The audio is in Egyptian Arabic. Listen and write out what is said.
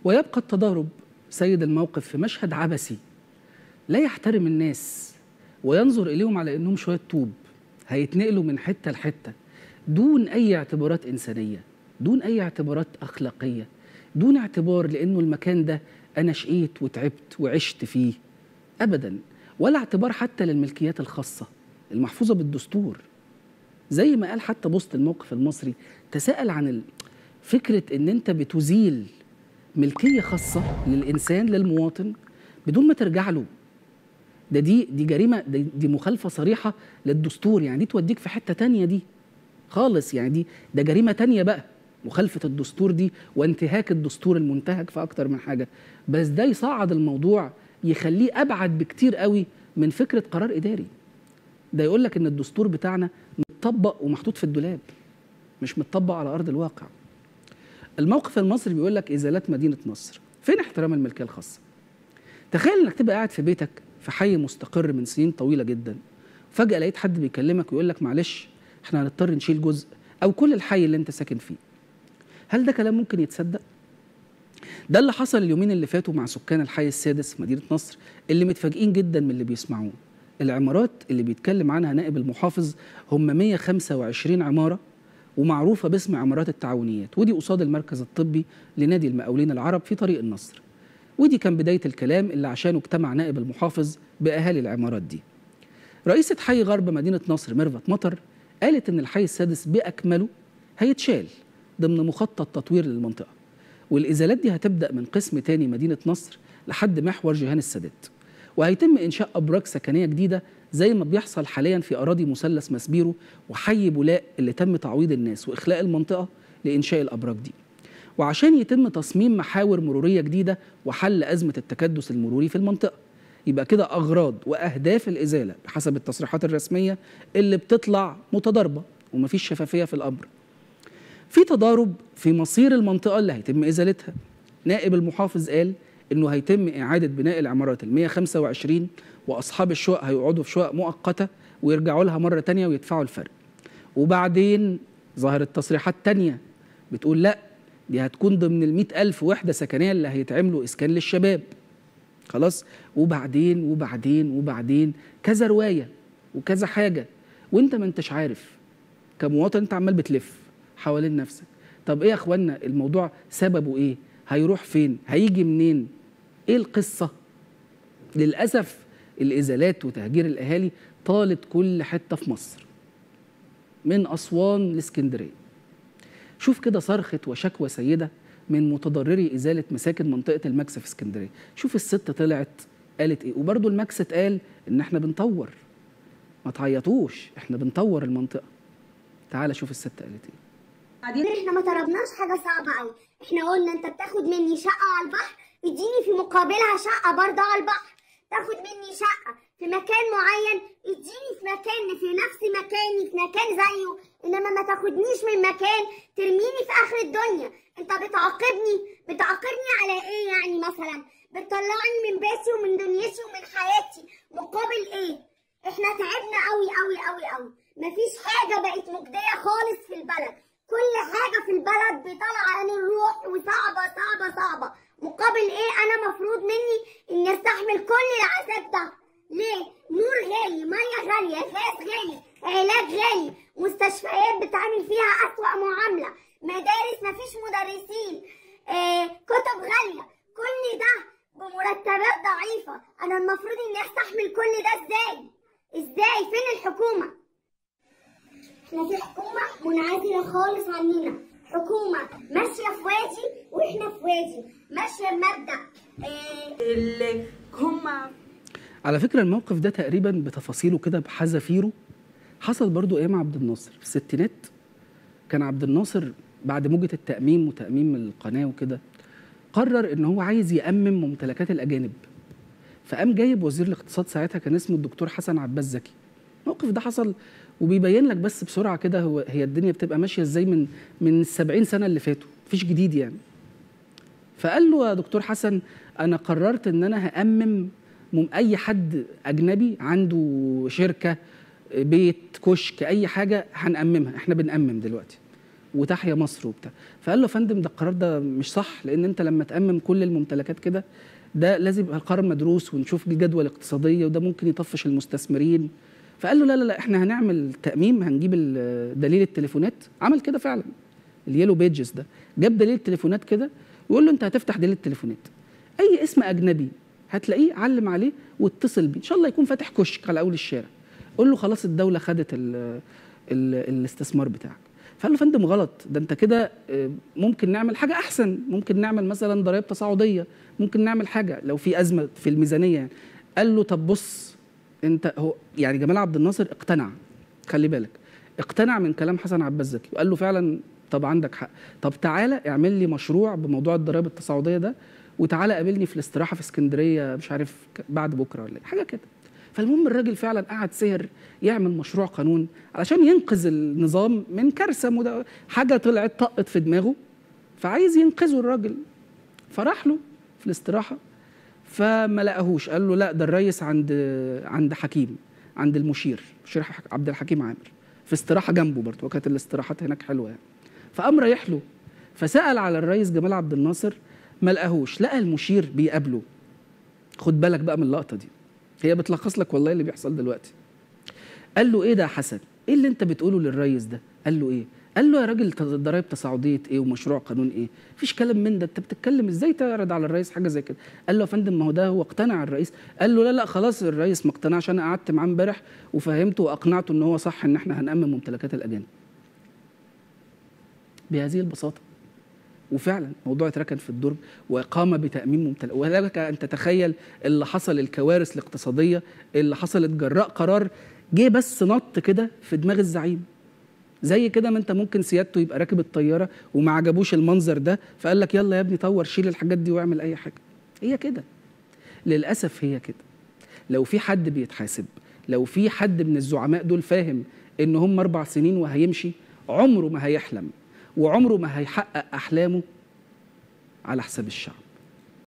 ويبقى التضارب سيد الموقف في مشهد عبثي لا يحترم الناس وينظر إليهم على أنهم شوية طوب هيتنقلوا من حتة لحتة دون أي اعتبارات إنسانية دون أي اعتبارات أخلاقية دون اعتبار لأنه المكان ده أنا شقيت وتعبت وعشت فيه أبدا ولا اعتبار حتى للملكيات الخاصة المحفوظة بالدستور زي ما قال حتى بوسط الموقف المصري تساءل عن ال- فكرة ان انت بتزيل ملكية خاصة للإنسان للمواطن بدون ما ترجع له ده دي دي جريمة دي, دي مخالفة صريحة للدستور يعني دي توديك في حتة تانية دي خالص يعني دي ده جريمة تانية بقى مخالفة الدستور دي وانتهاك الدستور المنتهك في أكتر من حاجة بس ده يصعد الموضوع يخليه أبعد بكتير قوي من فكرة قرار إداري ده يقول لك إن الدستور بتاعنا متطبق ومحطوط في الدولاب مش متطبق على أرض الواقع الموقف المصري بيقول لك إزالات مدينة نصر فين احترام الملكية الخاصة تخيل انك تبقى قاعد في بيتك في حي مستقر من سنين طويله جدا فجاه لقيت حد بيكلمك ويقول لك معلش احنا هنضطر نشيل جزء او كل الحي اللي انت ساكن فيه هل ده كلام ممكن يتصدق ده اللي حصل اليومين اللي فاتوا مع سكان الحي السادس في مدينه نصر اللي متفاجئين جدا من اللي بيسمعوه العمارات اللي بيتكلم عنها نائب المحافظ هم 125 عماره ومعروفه باسم عمارات التعاونيات ودي قصاد المركز الطبي لنادي المقاولين العرب في طريق النصر ودي كان بداية الكلام اللي عشانه اجتمع نائب المحافظ بأهالي العمارات دي رئيسة حي غرب مدينة نصر ميرفت مطر قالت إن الحي السادس بأكمله هيتشال ضمن مخطط تطوير للمنطقة والإزالات دي هتبدأ من قسم تاني مدينة نصر لحد محور جيهان السادات وهيتم إنشاء أبراج سكنية جديدة زي ما بيحصل حاليا في أراضي مثلث مسبيرو وحي بولاق اللي تم تعويض الناس وإخلاء المنطقة لإنشاء الأبراج دي وعشان يتم تصميم محاور مرورية جديدة وحل أزمة التكدس المروري في المنطقة يبقى كده أغراض وأهداف الإزالة بحسب التصريحات الرسمية اللي بتطلع متضاربة ومفيش شفافية في الأمر في تضارب في مصير المنطقة اللي هيتم إزالتها نائب المحافظ قال إنه هيتم إعادة بناء العمارات ال 125 وأصحاب الشقق هيقعدوا في شقق مؤقتة ويرجعوا لها مرة تانية ويدفعوا الفرق وبعدين ظهرت تصريحات تانية بتقول لأ دي هتكون ضمن ال ألف وحدة سكنية اللي هيتعملوا إسكان للشباب خلاص وبعدين وبعدين وبعدين كذا رواية وكذا حاجة وانت ما انتش عارف كمواطن انت عمال بتلف حوالين نفسك طب ايه يا اخوانا الموضوع سببه ايه هيروح فين هيجي منين ايه القصة للأسف الإزالات وتهجير الأهالي طالت كل حتة في مصر من أسوان لاسكندرية شوف كده صرخة وشكوى سيدة من متضرري إزالة مساكن منطقة المكس في اسكندرية شوف الست طلعت قالت إيه وبرضه المكس قال إن إحنا بنطور ما تعيطوش إحنا بنطور المنطقة تعال شوف الست قالت إيه بعدين احنا ما طلبناش حاجه صعبه قوي احنا قلنا انت بتاخد مني شقه على البحر اديني في مقابلها شقه برضه على البحر تاخد مني شقه في مكان معين اديني في مكان في نفس مكاني في مكان زيه انما ما تاخدنيش من مكان ترميني في اخر الدنيا انت بتعاقبني بتعاقبني على ايه يعني مثلا بتطلعني من بيتي ومن دنيتي ومن حياتي مقابل ايه احنا تعبنا قوي قوي قوي قوي مفيش حاجه بقت مجديه خالص في البلد كل حاجة في البلد بطلع عن الروح وصعبة صعبة صعبة مقابل ايه انا مفروض مني اني استحمل كل العذاب ده ليه نور غالي مية غالية غاز غالي علاج غالي مستشفيات بتعمل فيها أسوأ معاملة مدارس مفيش مدرسين آه، كتب غالية كل ده بمرتبات ضعيفة أنا المفروض إني أستحمل كل ده إزاي؟ إزاي؟ فين الحكومة؟ احنا في حكومة منعزلة خالص عننا حكومة ماشية في وادي واحنا في وادي ماشية بمبدأ اه اللي هم على فكرة الموقف ده تقريبا بتفاصيله كده بحذافيره حصل برضو ايام عبد الناصر في الستينات كان عبد الناصر بعد موجة التأميم وتأميم القناة وكده قرر ان هو عايز يأمم ممتلكات الأجانب فقام جايب وزير الاقتصاد ساعتها كان اسمه الدكتور حسن عباس زكي الموقف ده حصل وبيبين لك بس بسرعة كده هو هي الدنيا بتبقى ماشية ازاي من من السبعين سنة اللي فاتوا مفيش جديد يعني فقال له يا دكتور حسن انا قررت ان انا هامم مم- اي حد اجنبي عنده شركه بيت كشك اي حاجه هنأممها احنا بنأمم دلوقتي وتحيا مصر وبتاع فقال له يا فندم ده القرار ده مش صح لان انت لما تامم كل الممتلكات كده ده لازم يبقى القرار مدروس ونشوف الجدوى الاقتصاديه وده ممكن يطفش المستثمرين فقال له لا لا لا احنا هنعمل تاميم هنجيب ال- دليل التليفونات عمل كده فعلا اليلو بيجز ده جاب دليل التليفونات كده ويقول له انت هتفتح دليل التليفونات اي اسم اجنبي هتلاقيه علم عليه واتصل بيه ان شاء الله يكون فاتح كشك على اول الشارع قول له خلاص الدوله خدت ال ال الاستثمار بتاعك فقال له فندم غلط ده انت كده آه، ممكن نعمل حاجه احسن ممكن نعمل مثلا ضرائب تصاعديه ممكن نعمل حاجه لو في ازمه في الميزانيه يعني. قال له طب بص انت هو يعني جمال عبد الناصر اقتنع خلي بالك اقتنع من كلام حسن عباس زكي وقال له فعلا طب عندك حق طب تعالى اعمل لي مشروع بموضوع الضرائب التصاعديه ده وتعالى قابلني في الاستراحه في اسكندريه مش عارف ك- بعد بكره ولا إيه، حاجه كده فالمهم الراجل فعلا قعد سهر يعمل مشروع قانون علشان ينقذ النظام من كارثه مد... حاجه طلعت طقت في دماغه فعايز ينقذه الراجل فراح له في الاستراحه فما لقاهوش قال له لا ده الريس عند عند حكيم عند المشير مشير حك- عبد الحكيم عامر في استراحه جنبه برضه وكانت الاستراحات هناك حلوه يعني فقام رايح له فسال على الريس جمال عبد الناصر ما لقاهوش لقى المشير بيقابله خد بالك بقى من اللقطه دي هي بتلخص لك والله اللي بيحصل دلوقتي قال له ايه ده يا حسن ايه اللي انت بتقوله للريس ده قال له ايه قال له يا راجل ت- ضرايب تصاعديه ايه ومشروع قانون ايه مفيش كلام من ده انت بتتكلم ازاي تعرض على الرئيس حاجه زي كده قال له يا فندم ما هو ده هو اقتنع الرئيس قال له لا لا خلاص الرئيس ما اقتنعش انا قعدت معاه امبارح وفهمته واقنعته ان هو صح ان احنا هنأمم ممتلكات الاجانب بهذه البساطه وفعلا موضوع اتركن في الدرج وقام بتأميم ممتلك ولك أن تتخيل اللي حصل الكوارث الاقتصادية اللي حصلت جراء قرار جه بس نط كده في دماغ الزعيم زي كده ما انت ممكن سيادته يبقى راكب الطيارة وما عجبوش المنظر ده فقال لك يلا يا ابني طور شيل الحاجات دي واعمل أي حاجة هي كده للأسف هي كده لو في حد بيتحاسب لو في حد من الزعماء دول فاهم ان هم اربع سنين وهيمشي عمره ما هيحلم وعمره ما هيحقق احلامه على حساب الشعب